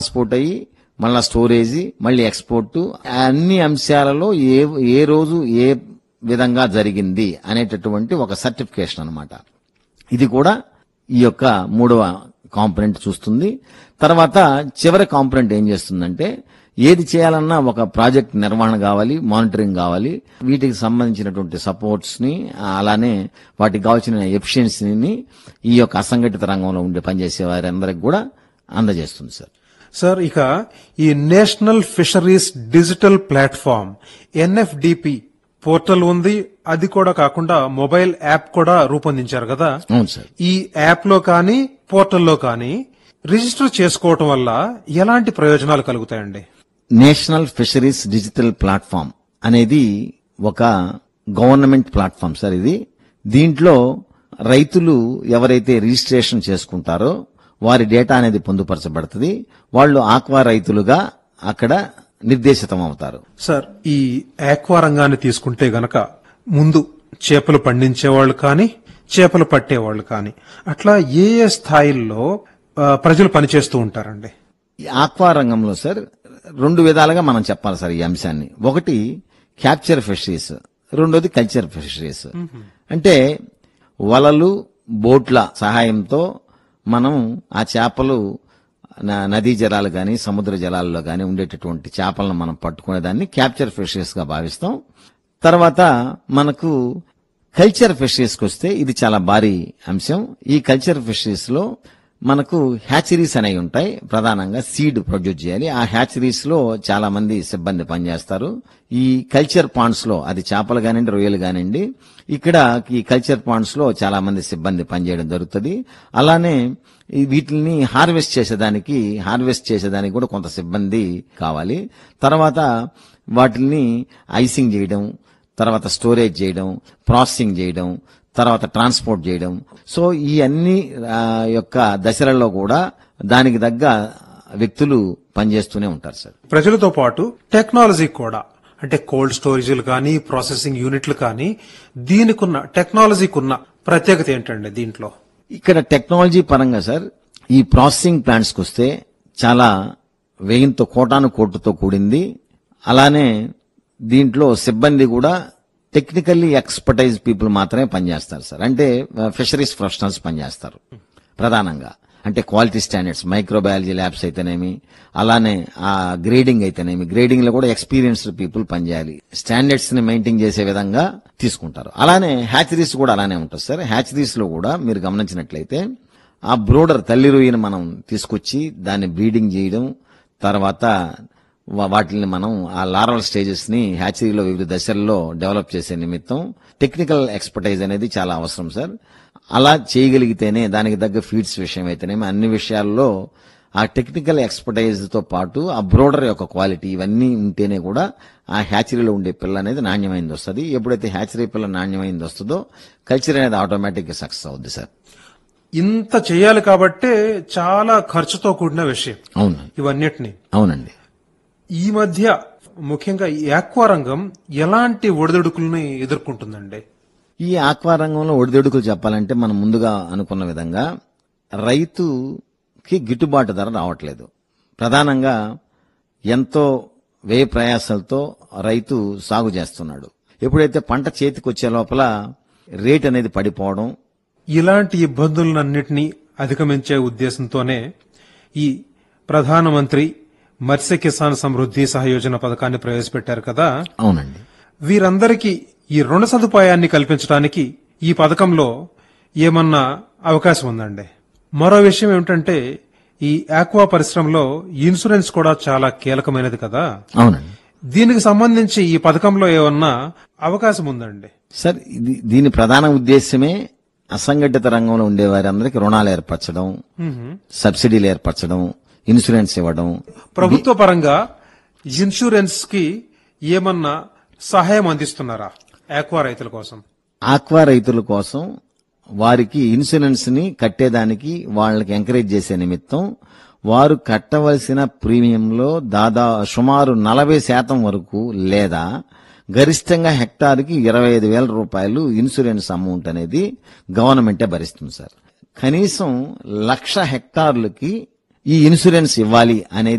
transport అయ్యి మళ్ళా storage మళ్ళీ ఎక్స్పోర్ట్ అన్ని అంశాలలో ఏ ఏ రోజు ఏ విధంగా జరిగింది అనేటటువంటి ఒక సర్టిఫికేషన్ అన్నమాట ఇది కూడా ఈ యొక్క మూడవ కాంపొనెంట్ చూస్తుంది తర్వాత చివరి కాంపొనెంట్ ఏం చేస్తుందంటే ఏది చేయాలన్నా ఒక ప్రాజెక్ట్ నిర్వహణ కావాలి మానిటరింగ్ కావాలి వీటికి సంబంధించినటువంటి సపోర్ట్స్ ని అలానే వాటికి కావాల్సిన ఎఫిషియన్సీని ఈ యొక్క అసంఘటిత రంగంలో ఉండే పనిచేసే వారందరికి కూడా అందజేస్తుంది సార్ సార్ ఇక ఈ national fisheries digital platform NFDP portal ఉంది అది కూడా కాకుండా మొబైల్ యాప్ కూడా రూపొందించారు కదా అవును సార్ ఈ యాప్ లో కానీ పోర్టల్లో కానీ రిజిస్టర్ చేసుకోవటం వల్ల ఎలాంటి ప్రయోజనాలు కలుగుతాయండి నేషనల్ ఫిషరీస్ డిజిటల్ ప్లాట్ఫామ్ అనేది ఒక గవర్నమెంట్ ప్లాట్ఫామ్ సార్ ఇది దీంట్లో రైతులు ఎవరైతే రిజిస్ట్రేషన్ చేసుకుంటారో వారి డేటా అనేది పొందుపరచబడుతుంది వాళ్ళు ఆక్వా రైతులుగా అక్కడ నిర్దేశితం అవుతారు సార్ ఈ ఆక్వా రంగాన్ని తీసుకుంటే గనక ముందు చేపలు పండించేవాళ్ళు కానీ చేపలు పట్టేవాళ్ళు కానీ అట్లా ఏ ఏ స్థాయిల్లో ఆ, ప్రజలు పనిచేస్తూ ఉంటారండి ఈ ఆక్వా రంగంలో సార్ రెండు విధాలుగా మనం చెప్పాలి సార్ ఈ అంశాన్ని ఒకటి క్యాప్చర్ ఫిషరీస్ రెండోది కల్చర్ ఫిషరీస్ అంటే వలలు బోట్ల సహాయంతో మనం ఆ చేపలు న- నదీ జలాలు కానీ సముద్ర జలాల్లో కానీ ఉండేటటువంటి చేపలను మనం పట్టుకునేదాన్ని క్యాప్చర్ ఫిషరీస్ గా భావిస్తాం తర్వాత మనకు కల్చర్ ఫిషరీస్ కి వస్తే ఇది చాలా భారీ అంశం ఈ కల్చర్ ఫిషరీస్ లో మనకు హ్యాచరీస్ అనేవి ఉంటాయి ప్రధానంగా సీడ్ ప్రొడ్యూస్ చేయాలి ఆ హ్యాచరీస్ లో చాలా మంది సిబ్బంది పనిచేస్తారు ఈ కల్చర్ పాండ్స్ లో అది చేపలు కానివ్వండి రొయ్యలు కానివ్వండి ఇక్కడ ఈ కల్చర్ పాండ్స్ లో చాలా మంది సిబ్బంది పనిచేయడం జరుగుతుంది అలానే ఈ వీటిని హార్వెస్ట్ చేసేదానికి హార్వెస్ట్ చేసేదానికి కూడా కొంత సిబ్బంది కావాలి తర్వాత వాటిని ఐసింగ్ చేయడం తర్వాత స్టోరేజ్ చేయడం ప్రాసెసింగ్ చేయడం తర్వాత ట్రాన్స్పోర్ట్ చేయడం సో ఈ అన్ని ఆ, యొక్క దశలలో కూడా దానికి తగ్గ వ్యక్తులు పనిచేస్తూనే ఉంటారు సార్ ప్రజలతో పాటు టెక్నాలజీ కూడా అంటే కోల్డ్ స్టోరేజీలు కానీ ప్రాసెసింగ్ యూనిట్లు కానీ దీనికున్న టెక్నాలజీకున్న ప్రత్యేకత ఏంటండి దీంట్లో ఇక్కడ టెక్నాలజీ పరంగా సార్ ఈ ప్రాసెసింగ్ ప్లాంట్స్కి వస్తే చాలా వేయంతో కోటాను కోటుతో కూడింది అలానే దీంట్లో సిబ్బంది కూడా టెక్నికల్లీ ఎక్స్పర్టైజ్ పీపుల్ మాత్రమే పనిచేస్తారు సార్ అంటే ఫిషరీస్ ప్రొఫెషనల్స్ పనిచేస్తారు ప్రధానంగా అంటే క్వాలిటీ స్టాండర్డ్స్ మైక్రోబయాలజీ ల్యాబ్స్ అయితేనేమి అలానే ఆ గ్రేడింగ్ అయితేనేమి గ్రేడింగ్ లో కూడా ఎక్స్పీరియన్స్డ్ పీపుల్ పనిచేయాలి స్టాండర్డ్స్ ని మెయింటైన్ చేసే విధంగా తీసుకుంటారు అలానే హ్యాచరీస్ కూడా అలానే ఉంటుంది సార్ హ్యాచరీస్ లో కూడా మీరు గమనించినట్లయితే ఆ బ్రోడర్ తల్లి రొయ్యని మనం తీసుకొచ్చి దాన్ని బ్రీడింగ్ చేయడం తర్వాత వా- వాటిని మనం ఆ లారవల్ స్టేజెస్ ని హ్యాచరీలో వివిధ దశల్లో డెవలప్ చేసే నిమిత్తం టెక్నికల్ ఎక్స్పర్టైజ్ అనేది చాలా అవసరం సార్ అలా చేయగలిగితేనే దానికి తగ్గ ఫీడ్స్ విషయం అయితేనేమి అన్ని విషయాల్లో ఆ టెక్నికల్ ఎక్స్పర్టైజ్ తో పాటు ఆ బ్రోడర్ యొక్క క్వాలిటీ ఇవన్నీ ఉంటేనే కూడా ఆ హ్యాచరీలో ఉండే పిల్ల అనేది నాణ్యమైంది వస్తుంది ఎప్పుడైతే హ్యాచరీ పిల్ల నాణ్యమైంది వస్తుందో కల్చర్ అనేది ఆటోమేటిక్ గా సక్సెస్ అవుద్ది సార్ ఇంత చేయాలి కాబట్టే చాలా ఖర్చుతో కూడిన విషయం అవును ఇవన్నిటిని అవునండి ఈ మధ్య ముఖ్యంగా ఈ ఆక్వా రంగం ఎలాంటి ఒడిదుడుకుల్ని ఎదుర్కొంటుందండి ఈ ఆక్వా రంగంలో ఒడిదొడుకులు చెప్పాలంటే మనం ముందుగా అనుకున్న విధంగా రైతుకి గిట్టుబాటు ధర రావట్లేదు ప్రధానంగా ఎంతో వ్యయ ప్రయాసాలతో రైతు సాగు చేస్తున్నాడు ఎప్పుడైతే పంట చేతికి వచ్చే లోపల రేట్ అనేది పడిపోవడం ఇలాంటి ఇబ్బందులన్నింటినీ అధిగమించే ఉద్దేశంతోనే ఈ ప్రధానమంత్రి మత్స్య కిసాన్ సమృద్ధి సహయోజన పథకాన్ని ప్రవేశపెట్టారు కదా అవునండి వీరందరికీ ఈ రుణ సదుపాయాన్ని కల్పించడానికి ఈ పథకంలో ఏమన్నా అవకాశం ఉందండి మరో విషయం ఏమిటంటే ఈ ఆక్వా పరిశ్రమలో ఇన్సూరెన్స్ కూడా చాలా కీలకమైనది కదా అవునండి దీనికి సంబంధించి ఈ పథకంలో ఏమన్నా అవకాశం ఉందండి సార్ ఇది దీని ప్రధాన ఉద్దేశమే అసంఘటిత రంగంలో ఉండే వారందరికీ రుణాలు ఏర్పరచడం సబ్సిడీలు ఏర్పరచడం ఇన్సూరెన్స్ ఇవ్వడం ప్రభుత్వ పరంగా ఇన్సూరెన్స్ కి ఏమన్నా సహాయం అందిస్తున్నారా ఆక్వా రైతుల కోసం ఆక్వా రైతుల కోసం వారికి ఇన్సూరెన్స్ ని కట్టేదానికి వాళ్ళకి ఎంకరేజ్ చేసే నిమిత్తం వారు కట్టవలసిన ప్రీమియంలో దాదా సుమారు నలభై శాతం వరకు లేదా గరిష్టంగా హెక్టార్కి ఇరవై ఐదు వేల రూపాయలు ఇన్సూరెన్స్ అమౌంట్ అనేది గవర్నమెంటే భరిస్తుంది సార్ కనీసం లక్ష హెక్టార్లకి ఈ ఇన్సూరెన్స్ ఇవ్వాలి అనేది